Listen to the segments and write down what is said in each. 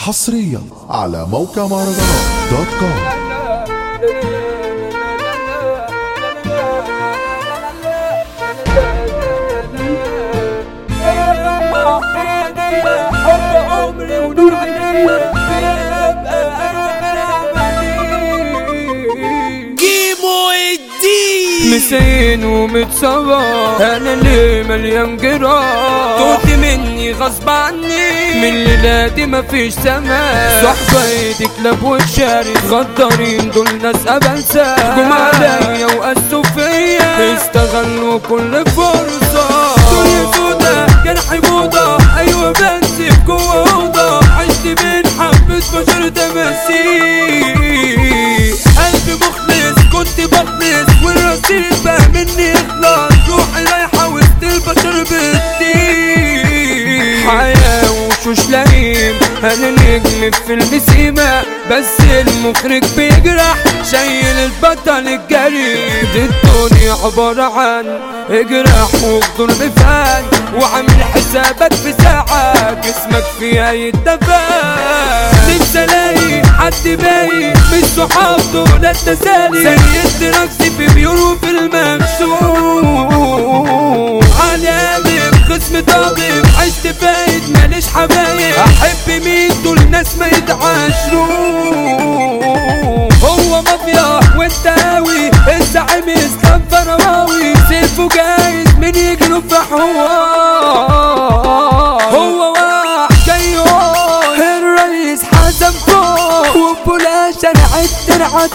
حصريا على موقع مهرجانات دوت كوم حب عمري ونور عيني بيبقى جيمو الدين مسين ومتصبر انا اللي مليان جراح توت مني غصب عني من ليلاتي مفيش سماء صحبة ايدي كلاب وشاري غدارين دول ناس ابنسى جم عليا وقسوا فيا استغلوا كل فرصة دنيا سودا جرحي موضة ايوه بنسف جوه اوضة عشت بين حبة بشر تماسيح قلبي مخلص كنت بخلص والرصيد بقى مني اخلاص روحي رايحة وسط البشر بتطير حياة وشوش لئيم انا نجم في المسيمة بس المخرج بيجرح شايل البطل الجريء دي الدنيا عبارة عن اجرح وغدر بفان وعامل حسابك في ساعة جسمك فيها يتدفن نفسي الاقي حد باقي مش صحاب دول التسالي سيد رقصي في بيور وفي المكسور على قلب خصم طاغم عشت فايد ماليش حبايب احب مين دول ناس ما يتعاشروا هو مافيا وانت قوي الزعيم اسلام فراوي سيفه جايز من يجروا في حوار هو واحد جاي يقول الرئيس حزم فوق وبولاش انا عدت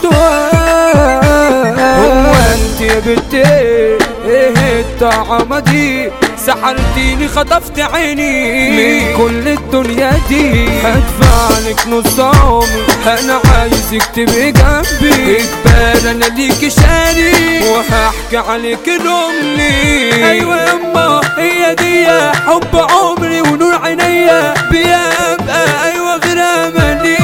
هو انت يا بنتي ايه الطعمة دي سحرتيني خطفت عيني من كل الدنيا دي هدفع لك نص عمري انا عايزك تبقي جنبي اجبار انا ليكي شاري وهحكي عليك لامي ايوه يما هي دي حب عمري ونور عينيا بيبقى ايوه غير املي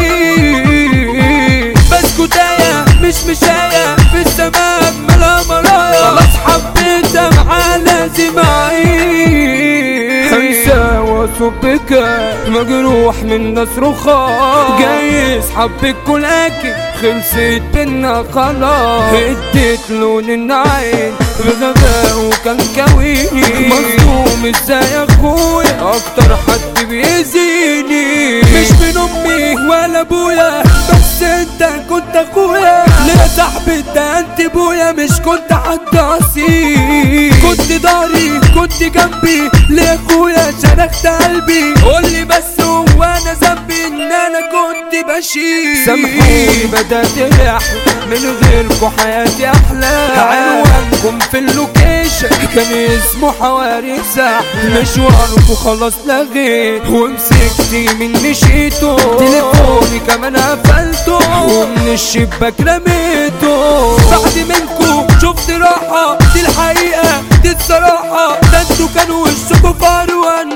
بسكوتاية مش مشاية في السماء ملا مرايا خلاص حبيتها مع لازم اعيش انسى واسبك مجروح من ناس رخاء جايز حبك كل اكل خلصت بينا خلاص اديت لون العين بغباء وكان كويني مظلوم ازاي يا اخويا اكتر حد بيأذيني مش من امي ولا ابويا بس انت كنت اخويا ليه صاحبي ده انت ابويا مش كنت حد اصيل كنت داري كنت جنبي ليه اخويا شرخت قلبي قولي بس هو انا ذنبي ان انا كنت بشيل سامحوني بدات احلى من غيركم حياتي احلى عنوانكم في اللوكيشن كان اسمه حواري ساحل مشواركم خلاص لغيت ومسكتي من مشيته تليفوني كمان قفلته ومن الشباك رميته بعد منكم شفت راحة دي الحقيقة دي الصراحة ده انتوا كانوا وشكوا فار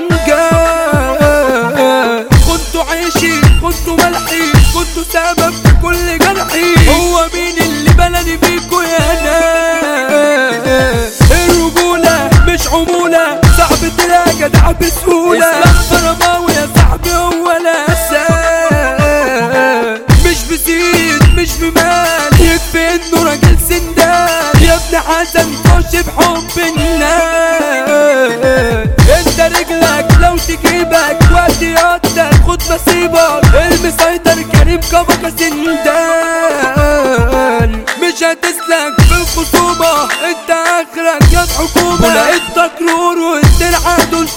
وانجاز كنتوا عيشي كنتوا ملحي كنتوا سبب في كل جرحي هو مين اللي بلدي فيكوا يا ناس الرجولة مش عمولة صعب تلاقي جدع بسهولة اسلام فرماوي يا صاحبي هو الاساس مش بزيد مش بمال يكفي انه راجل سندان يا ابن حسن خش بحب الناس انت رجلك لو تجيبك وقت يقدر خد نصيبك المسيطر كريم كبكة سندان مش هتسلك في الخصومة انت اخرك يا حكومة ولقيت تكرور والدرع دول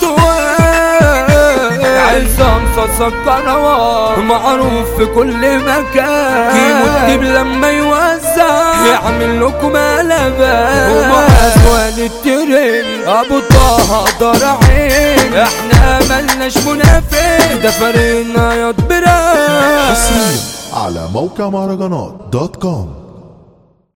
عزام صاصة قنوات معروف في كل مكان يمد لما يوزع يعمل لكم قلبان وما اسوال الترين ابو طه قدر عين احنا ملناش منافق ده فريقنا يا حصريا على موقع مهرجانات دوت كوم